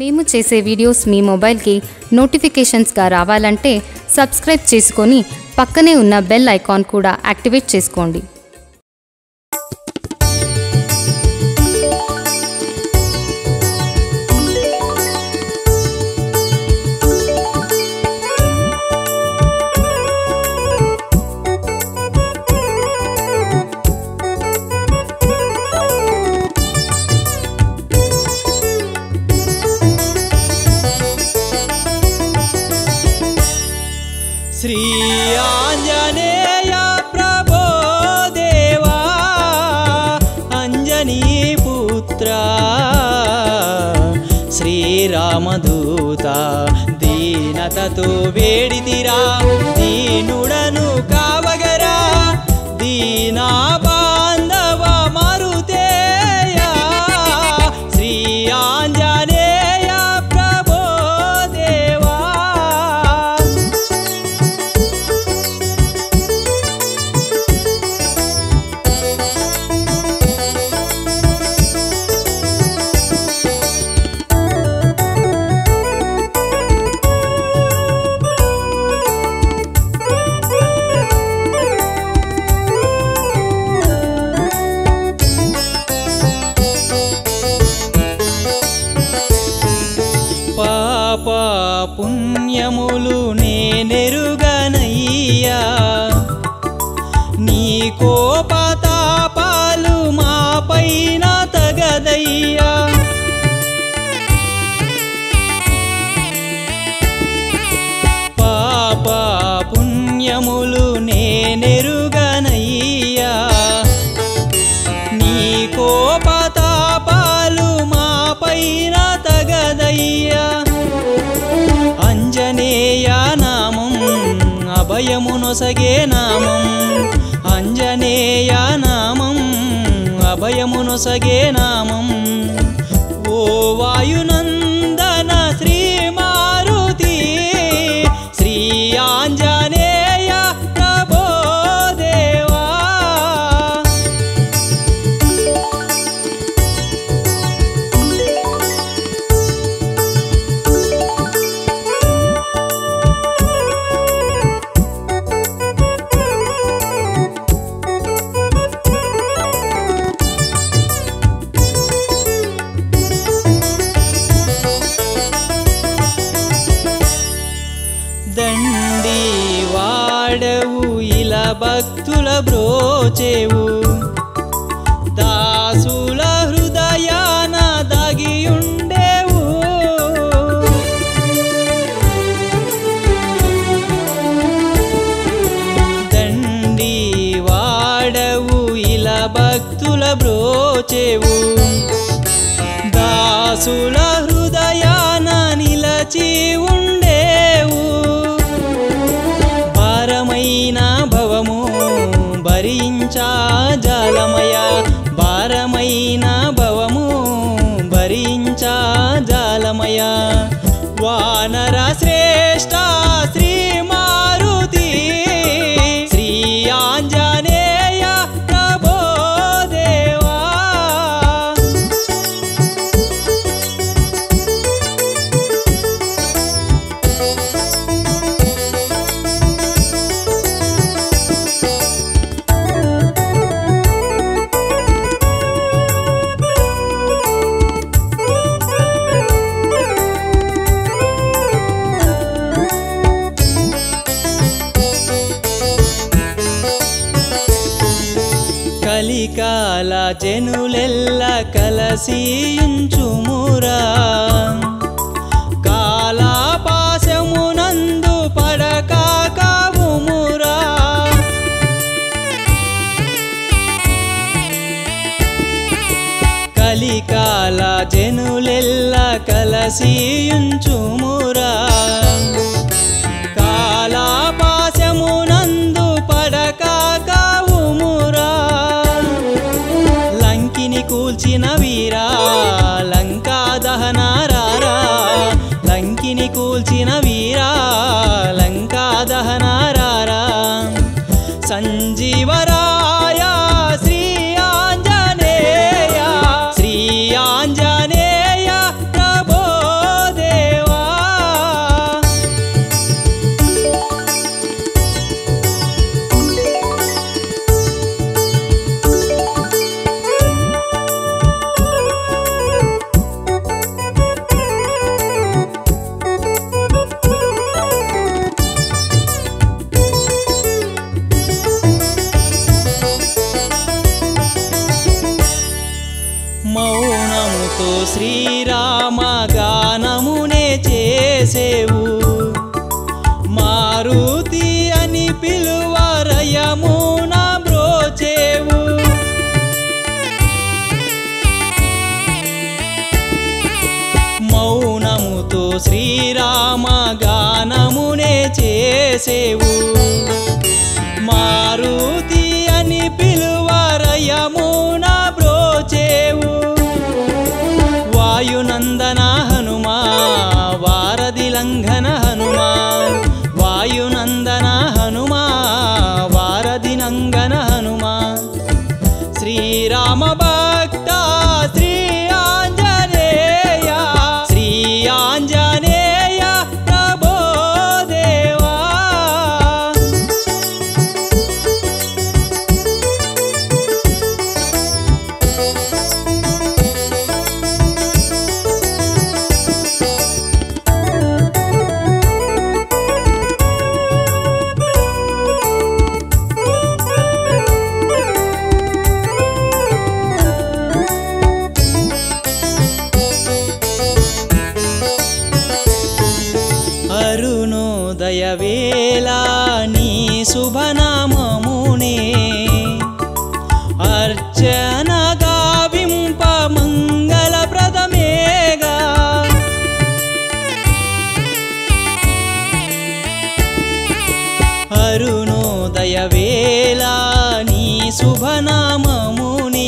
మేము చేసే వీడియోస్ మీ మొబైల్కి నోటిఫికేషన్స్గా రావాలంటే సబ్స్క్రైబ్ చేసుకొని పక్కనే ఉన్న బెల్ ఐకాన్ కూడా యాక్టివేట్ చేసుకోండి శ్రీ ఆంజనేయ ప్రభో దేవా అంజనీ పుత్ర శ్రీరామదూత దీనతతో వేడిదిరా దీనుడను కావగరా దీనా బాంధవ మరుతేయ శ్రీ ఆంజనేయ ప్రభో దేవా పాప పుణ్యములు నేనెరుగనయ్యా నీ కోపతాపాలు మా పైన తగదయ్యా పాప పుణ్యములు నేనెరుగనయ్యా నీ కోపతాపాలు మా పైన తగదయ్యా అంజనేయ నామం అభయమునొసగే నామం అంజనేయ నామం అభయమునొసగే నామం ఓ వాయునందన శ్రీ మారుతి శ్రీ ఆంజనేయ ప్రభో దేవా దండి వాడవు ఇలా భక్తుల బ్రోచేవు దాసుల హృదయాన దాగియుండేవు దండి వాడవు ఇలా భక్తుల బ్రోచేవు దాసుల హృదయాన నిలచి ఉండేవు భారమైన భవము భరించా జాలమయ భారమైన భవము భరించా జాలమయ వానర శ్రేష్ట శ్రీ మారుతి శ్రీ ఆంజనేయ ప్రభో దేవా కలికాల జనులెల్ల కలసియుంచుమురా కాలాపాశమునందు పడక కావుమురా కలికాల జనులెల్ల కలసియుంచుమురా కాలాపాశమునందు పడక కావుమురా లంకిని కూల్చిన వీరా లంకా దహనారారా లంకిని కూల్చిన వీరా లంకా దహనారారా సంజీవరాయ శ్రీ ఆంజనేయ శ్రీ ఆంజనేయ ప్రభో శ్రీరామ గానమునే చేసేవు మారుతి అని పిలువరయమున బ్రోచేవు మౌనముతో శ్రీరామ గానమునే చేసేవు మారుతి అని పిలువరయమున బ్రోచేవు వాయునందన హనుమా వారధి లంఘన హనుమా వాయునందన హనుమా వారధి నంగన హనుమా శ్రీరామ భక్త శ్రీ ఆంజనేయ శ్రీ ఆంజనేయ ప్రభో దేవా అరుణోదయ వేళ నీ శుభనామమునే అర్చన గావింప మంగళప్రదమేగా అరుణోదయ వేళ నీ శుభనామమునే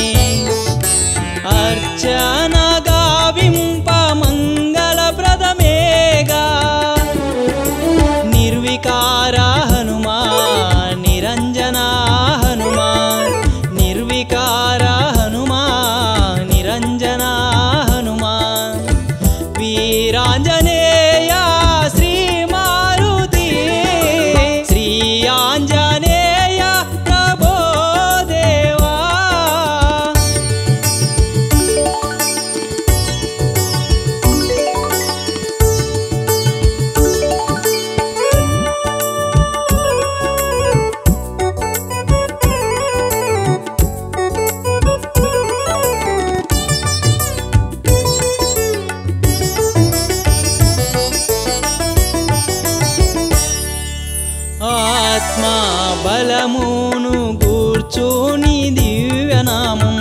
అర్చన గావింప మంగళప్రదమేగా నిర్వికార హనుమా నిరంజన హనుమా నిర్వికార హనుమా నిరంజన హనుమా వీరాంజనేయ శ్రీ మారుతి శ్రీ ఆంజనేయ ప్రభో దేవా ఆత్మా బలమును గూర్చుని దివ్యనామం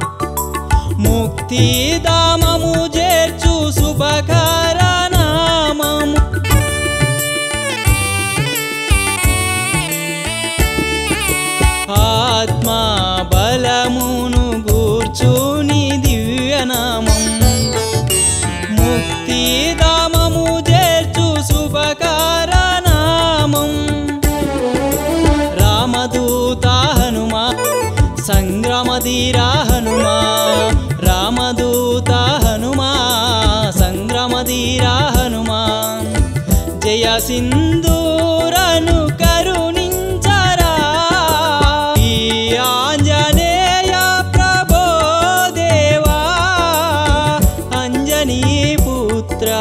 ముక్తిధామము చేర్చు శుభకర నామము ఆత్మా బలమును గూర్చుని దివ్యనామం ముక్తిధామము చేర్చు శుభకర నామం రామదూత హనుమా సంగ్రమధీరా హనుమా రామదూత హనుమా సంగ్రమధీరా హనుమా జయ సింధూరను కరుణించరా ఈ ఆంజనేయ ప్రభో దేవా అంజనీ పుత్ర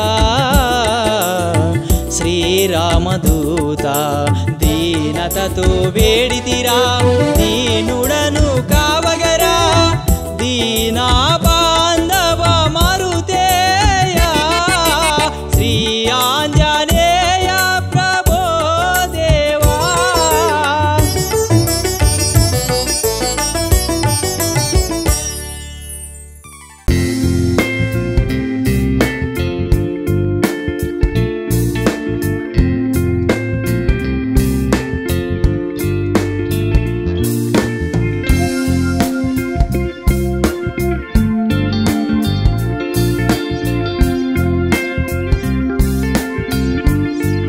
శ్రీరామదూత దీనతతో వేడితిరా దీనుడను కావగరా దీనా